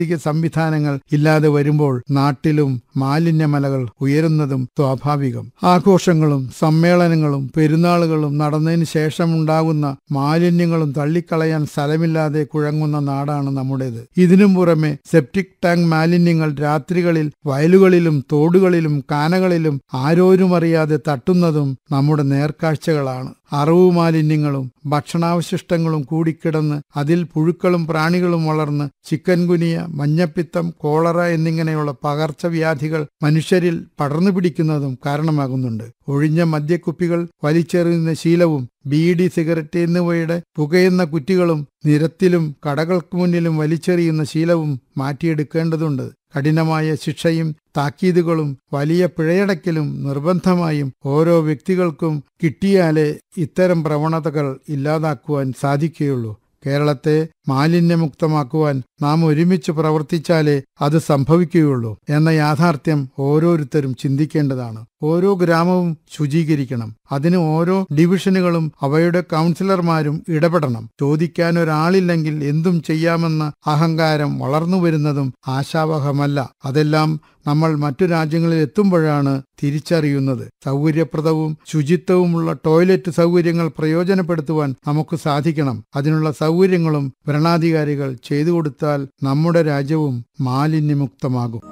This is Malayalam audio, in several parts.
പാരിസ്ഥിതിക സംവിധാനങ്ങൾ ഇല്ലാതെ വരുമ്പോൾ നാട്ടിലും മാലിന്യമലകൾ ഉയരുന്നതും സ്വാഭാവികം ആഘോഷങ്ങളും സമ്മേളനങ്ങളും പെരുന്നാളുകളും നടന്നതിന് ശേഷമുണ്ടാകുന്ന മാലിന്യങ്ങളും തള്ളിക്കളയാൻ സ്ഥലമില്ലാതെ കുഴങ്ങുന്ന നാടാണ് നമ്മുടേത് ഇതിനും പുറമെ സെപ്റ്റിക് ടാങ്ക് മാലിന്യങ്ങൾ രാത്രികളിൽ വയലുകളിലും തോടുകളിലും കാനകളിലും ആരോരും അറിയാതെ തട്ടുന്നതും നമ്മുടെ നേർക്കാഴ്ചകളാണ് അറവു മാലിന്യങ്ങളും ഭക്ഷണാവശിഷ്ടങ്ങളും കൂടിക്കിടന്ന് അതിൽ പുഴുക്കളും പ്രാണികളും വളർന്ന് ചിക്കൻ ഗുനിയ മഞ്ഞപ്പിത്തം കോളറ എന്നിങ്ങനെയുള്ള പകർച്ചവ്യാധികൾ മനുഷ്യരിൽ പടർന്നു പിടിക്കുന്നതും കാരണമാകുന്നുണ്ട് ഒഴിഞ്ഞ മദ്യക്കുപ്പികൾ വലിച്ചെറിയുന്ന ശീലവും ബീഡി സിഗരറ്റ് എന്നിവയുടെ പുകയുന്ന കുറ്റികളും നിരത്തിലും കടകൾക്ക് മുന്നിലും വലിച്ചെറിയുന്ന ശീലവും മാറ്റിയെടുക്കേണ്ടതുണ്ട് കഠിനമായ ശിക്ഷയും താക്കീതുകളും വലിയ പിഴയടക്കലും നിർബന്ധമായും ഓരോ വ്യക്തികൾക്കും കിട്ടിയാലേ ഇത്തരം പ്രവണതകൾ ഇല്ലാതാക്കുവാൻ സാധിക്കുകയുള്ളൂ കേരളത്തെ മാലിന്യമുക്തമാക്കുവാൻ നാം ഒരുമിച്ച് പ്രവർത്തിച്ചാലേ അത് സംഭവിക്കുകയുള്ളൂ എന്ന യാഥാർത്ഥ്യം ഓരോരുത്തരും ചിന്തിക്കേണ്ടതാണ് ഓരോ ഗ്രാമവും ശുചീകരിക്കണം അതിന് ഓരോ ഡിവിഷനുകളും അവയുടെ കൗൺസിലർമാരും ഇടപെടണം ചോദിക്കാൻ ഒരാളില്ലെങ്കിൽ എന്തും ചെയ്യാമെന്ന അഹങ്കാരം വളർന്നു വരുന്നതും ആശാവഹമല്ല അതെല്ലാം നമ്മൾ മറ്റു രാജ്യങ്ങളിൽ എത്തുമ്പോഴാണ് തിരിച്ചറിയുന്നത് സൗകര്യപ്രദവും ശുചിത്വവുമുള്ള ടോയ്ലറ്റ് സൗകര്യങ്ങൾ പ്രയോജനപ്പെടുത്തുവാൻ നമുക്ക് സാധിക്കണം അതിനുള്ള സൗകര്യങ്ങളും ഭരണാധികാരികൾ ചെയ്തു കൊടുത്താൽ നമ്മുടെ രാജ്യവും മാലിന്യമുക്തമാകും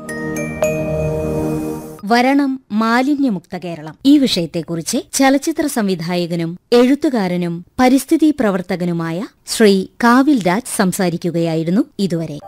വരണം മാലിന്യമുക്ത കേരളം ഈ വിഷയത്തെക്കുറിച്ച് ചലച്ചിത്ര സംവിധായകനും എഴുത്തുകാരനും പരിസ്ഥിതി പ്രവർത്തകനുമായ ശ്രീ കാവിൽ രാജ് സംസാരിക്കുകയായിരുന്നു ഇതുവരെ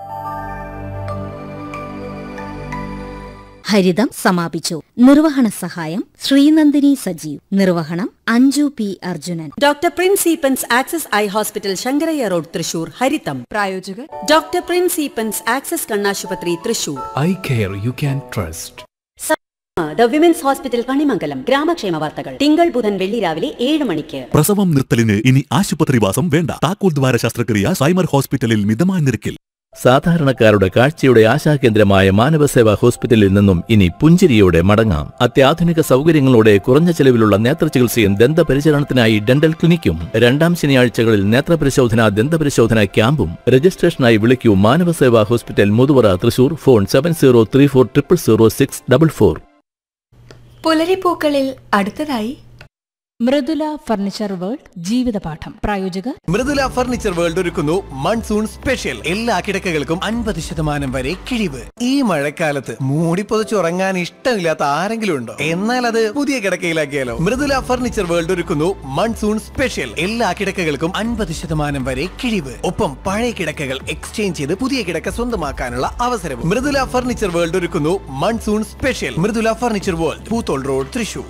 ഹരിതം സമാപിച്ചു നിർവഹണ സഹായം ശ്രീനന്ദിനി സജീവ് നിർവഹണം Anju P Arjunan doctor Prince Eappen's access eye hospital Shankaraiah road Thrissur Haritham പ്രായോജകർ ഡോക്ടർ പ്രിൻസ് ഈപ്പൻസ് ആക്സസ് കണ്ണാശുപത്രി Thrissur eye care you can trust the women's hospital Kanimangalam ഗ്രാമക്ഷേമ വാർത്തകൾ തിങ്കൾ ബുധൻ വെള്ളി രാവിലെ ഏഴ് മണിക്ക് പ്രസവം നിർത്തലിന് ഇനി ആശുപത്രിവാസം വേണ്ട താക്കോൽ ദ്വാര ശസ്ത്രക്രിയ സൈമർ ഹോസ്പിറ്റലിൽ മിതമായ നിരക്കിൽ സാധാരണക്കാരുടെ കാഴ്ചയുടെ ആശാകേന്ദ്രമായ മാനവസേവാ ഹോസ്പിറ്റലിൽ നിന്നും ഇനി പുഞ്ചിരിയോടെ മടങ്ങാം അത്യാധുനിക സൗകര്യങ്ങളോടെ കുറഞ്ഞ ചെലവിലുള്ള നേത്രചികിത്സയും ദന്തപരിചരണത്തിനായി ഡെന്റൽ ക്ലിനിക്കും രണ്ടാം ശനിയാഴ്ചകളിൽ നേത്രപരിശോധന ദന്തപരിശോധന ക്യാമ്പും രജിസ്ട്രേഷനായി വിളിക്കൂ Manavaseva hospital Muthuvara Thrissur phone seven zero three four triple zero six double four പുലരിപ്പൂക്കളിൽ അടുത്തതായി മൃദുല ഫർണിച്ചർ വേൾഡ് ജീവിതപാഠം പ്രായോജകർ മൃദുല ഫർണിച്ചർ വേൾഡ് ഒരുക്കുന്നു മൺസൂൺ സ്പെഷ്യൽ എല്ലാ കിടക്കകൾക്കും അൻപത് ശതമാനം വരെ കിഴിവ് ഈ മഴക്കാലത്ത് മൂടി പുതച്ചുറങ്ങാൻ ഇഷ്ടമില്ലാത്ത ആരെങ്കിലും ഉണ്ടോ എന്നാൽ അത് പുതിയ കിടക്കയിലാക്കിയാലോ മൃദുല ഫർണിച്ചർ വേൾഡ് ഒരുക്കുന്നു മൺസൂൺ സ്പെഷ്യൽ എല്ലാ കിടക്കകൾക്കും അൻപത് ശതമാനം വരെ കിഴിവ് ഒപ്പം പഴയ കിടക്കകൾ എക്സ്ചേഞ്ച് ചെയ്ത് പുതിയ കിടക്ക സ്വന്തമാക്കാനുള്ള അവസരവും മൃദുല ഫർണിച്ചർ വേൾഡ് ഒരുക്കുന്നു monsoon special Mridula furniture world Poothole road Thrissur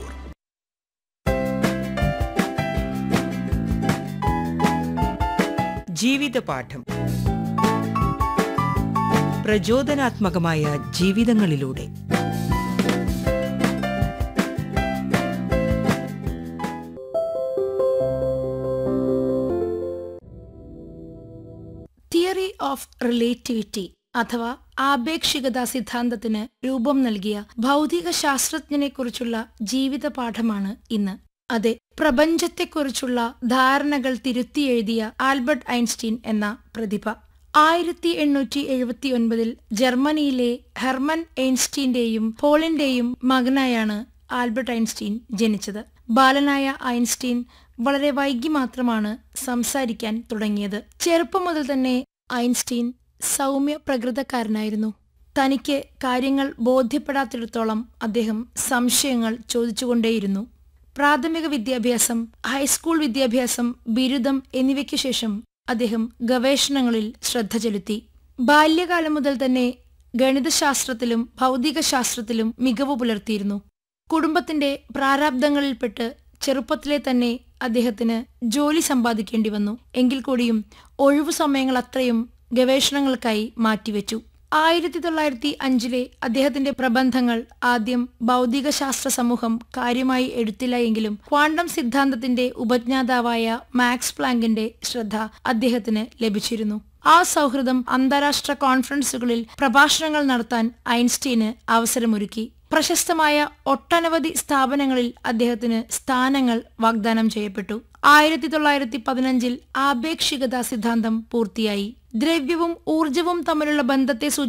ജീവിതപാഠം പ്രചോദനാത്മകമായ ജീവിതങ്ങളിലൂടെ തിയറി ഓഫ് റിലേറ്റിവിറ്റി അഥവാ ആപേക്ഷികത സിദ്ധാന്തത്തിന് രൂപം നൽകിയ ഭൗതിക ശാസ്ത്രജ്ഞനെക്കുറിച്ചുള്ള ജീവിത പാഠമാണ് ഇന്ന് അതെ പ്രപഞ്ചത്തെക്കുറിച്ചുള്ള ധാരണകൾ തിരുത്തി എഴുതിയ ആൽബർട്ട് ഐൻസ്റ്റീൻ എന്ന പ്രതിഭ ആയിരത്തി എണ്ണൂറ്റി എഴുപത്തി ഒൻപതിൽ ജർമ്മനിയിലെ ഹെർമൻ ഐൻസ്റ്റീന്റെയും പോളിന്റെയും മകനായാണ് ആൽബർട്ട് ഐൻസ്റ്റീൻ ജനിച്ചത് ബാലനായ ഐൻസ്റ്റീൻ വളരെ വൈകി മാത്രമാണ് സംസാരിക്കാൻ തുടങ്ങിയത് ചെറുപ്പം മുതൽ തന്നെ ഐൻസ്റ്റീൻ സൗമ്യ പ്രകൃതക്കാരനായിരുന്നു തനിക്ക് കാര്യങ്ങൾ ബോധ്യപ്പെടാത്തിടത്തോളം അദ്ദേഹം സംശയങ്ങൾ ചോദിച്ചുകൊണ്ടേയിരുന്നു പ്രാഥമിക വിദ്യാഭ്യാസം ഹൈസ്കൂൾ വിദ്യാഭ്യാസം ബിരുദം എന്നിവയ്ക്കു ശേഷം അദ്ദേഹം ഗവേഷണങ്ങളിൽ ശ്രദ്ധ ചെലുത്തി ബാല്യകാലം മുതൽ തന്നെ ഗണിതശാസ്ത്രത്തിലും ഭൗതികശാസ്ത്രത്തിലും മികവ് പുലർത്തിയിരുന്നു കുടുംബത്തിന്റെ പ്രാരാബ്ദങ്ങളിൽപ്പെട്ട് ചെറുപ്പത്തിലെ തന്നെ അദ്ദേഹത്തിന് ജോലി സമ്പാദിക്കേണ്ടി വന്നു എങ്കിൽ കൂടിയും ഒഴിവു സമയങ്ങൾ അത്രയും ഗവേഷണങ്ങൾക്കായി മാറ്റിവെച്ചു ആയിരത്തി തൊള്ളായിരത്തി അഞ്ചിലെ അദ്ദേഹത്തിന്റെ പ്രബന്ധങ്ങൾ ആദ്യം ഭൗതികശാസ്ത്ര സമൂഹം കാര്യമായി എടുത്തില്ല എങ്കിലും ക്വാണ്ടം സിദ്ധാന്തത്തിന്റെ ഉപജ്ഞാതാവായ മാക്സ് പ്ലാങ്കിന്റെ ശ്രദ്ധ അദ്ദേഹത്തിന് ലഭിച്ചിരുന്നു ആ സൗഹൃദം അന്താരാഷ്ട്ര കോൺഫറൻസുകളിൽ പ്രഭാഷണങ്ങൾ നടത്താൻ ഐൻസ്റ്റീന് അവസരമൊരുക്കി പ്രശസ്തമായ ഒട്ടനവധി സ്ഥാപനങ്ങളിൽ അദ്ദേഹത്തിന് സ്ഥാനങ്ങൾ വാഗ്ദാനം ചെയ്യപ്പെട്ടു ആയിരത്തി തൊള്ളായിരത്തി പതിനഞ്ചിൽ ആപേക്ഷികത സിദ്ധാന്തം പൂർത്തിയായി ദ്രവ്യവും ഊർജവും തമ്മിലുള്ള ബന്ധത്തെ